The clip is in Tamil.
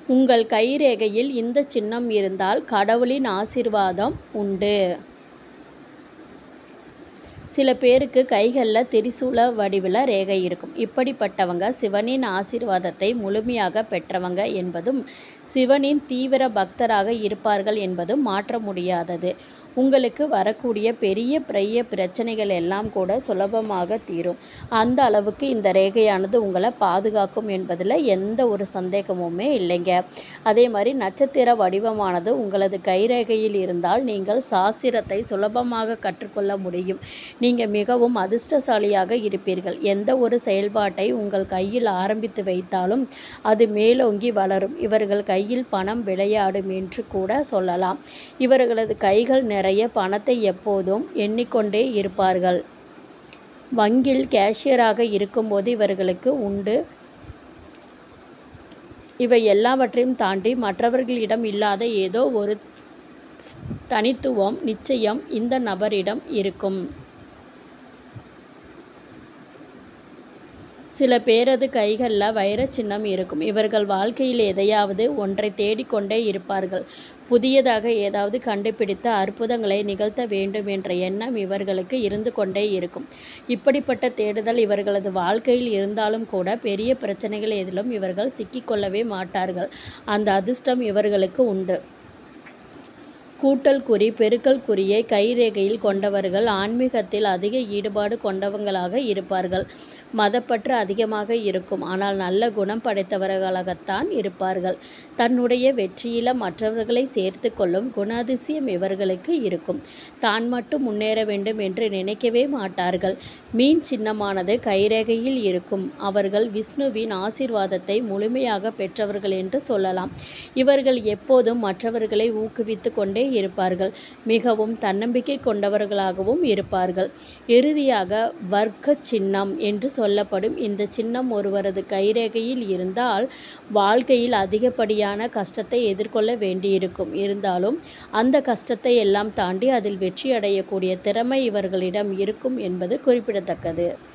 உங்கள் கைரேகையில் இந்த சின்னம் இருந்தால் கடவுளின் ஆசீர்வாதம் உண்டு சில பேருக்கு கைகளில் திரிசூல வடிவில் ரேகை இருக்கும் இப்படிப்பட்டவங்க சிவனின் ஆசீர்வாதத்தை முழுமையாக பெற்றவங்க என்பதும் சிவனின் தீவிர பக்தராக இருப்பார்கள் என்பதும் மாற்ற முடியாதது உங்களுக்கு வரக்கூடிய பெரிய பெரிய பிரச்சனைகள் எல்லாம் கூட சுலபமாக தீரும் அந்த அளவுக்கு இந்த ரேகையானது உங்களை பாதுகாக்கும் என்பதில் எந்த ஒரு சந்தேகமுமே இல்லைங்க அதே மாதிரி நட்சத்திர வடிவமானது உங்களது கைரேகையில் இருந்தால் நீங்கள் சாஸ்திரத்தை சுலபமாக கற்றுக்கொள்ள முடியும் நீங்கள் மிகவும் அதிர்ஷ்டசாலியாக இருப்பீர்கள் எந்த ஒரு செயல்பாட்டை உங்கள் கையில் ஆரம்பித்து வைத்தாலும் அது மேலோங்கி வளரும் இவர்கள் கையில் பணம் விளையாடும் என்று கூட சொல்லலாம் இவர்களது கைகள் நிறைய பணத்தை எப்போதும் எண்ணிக்கொண்டே இருப்பார்கள் வங்கியில் கேஷியராக இருக்கும்போது இவர்களுக்கு உண்டு இவை எல்லாவற்றையும் தாண்டி மற்றவர்களிடம் இல்லாத ஏதோ ஒரு தனித்துவம் நிச்சயம் இந்த நபரிடம் இருக்கும் சில பேரது கைகளில் வைரச் சின்னம் இருக்கும் இவர்கள் வாழ்க்கையில் எதையாவது ஒன்றை தேடிக்கொண்டே இருப்பார்கள் புதியதாக ஏதாவது கண்டுபிடித்து அற்புதங்களை நிகழ்த்த வேண்டும் என்ற எண்ணம் இவர்களுக்கு இருந்து கொண்டே இருக்கும் இப்படிப்பட்ட தேடுதல் இவர்களது வாழ்க்கையில் இருந்தாலும் கூட பெரிய பிரச்சனைகள் எதிலும் இவர்கள் சிக்கிக்கொள்ளவே மாட்டார்கள் அந்த அதிர்ஷ்டம் இவர்களுக்கு உண்டு கூட்டல் குறி பெருக்கல் குறியை கைரேகையில் கொண்டவர்கள் ஆன்மீகத்தில் அதிக ஈடுபாடு கொண்டவங்களாக இருப்பார்கள் மதப்பற்று அதிகமாக இருக்கும் ஆனால் நல்ல குணம் படைத்தவர்களாகத்தான் இருப்பார்கள் தன்னுடைய வெற்றியில மற்றவர்களை சேர்த்து கொள்ளும் குணாதிசயம் இவர்களுக்கு இருக்கும் தான் மட்டும் முன்னேற வேண்டும் என்று நினைக்கவே மாட்டார்கள் மீன் சின்னமானது கைரேகையில் இருக்கும் அவர்கள் விஷ்ணுவின் ஆசீர்வாதத்தை முழுமையாக பெற்றவர்கள் என்று சொல்லலாம் இவர்கள் எப்போதும் மற்றவர்களை ஊக்குவித்து கொண்டே இருப்பார்கள் மிகவும் தன்னம்பிக்கை கொண்டவர்களாகவும் இருப்பார்கள் இறுதியாக வர்க்க சின்னம் என்று சொல்லப்படும் இந்த சின்னம் ஒருவரது கைரேகையில் இருந்தால் வாழ்க்கையில் அதிகப்படியான கஷ்டத்தை எதிர்கொள்ள வேண்டியிருக்கும் இருந்தாலும் அந்த கஷ்டத்தை எல்லாம் தாண்டி அதில் வெற்றி அடையக்கூடிய திறமை இவர்களிடம் இருக்கும் என்பது குறிப்பிடத்தக்கது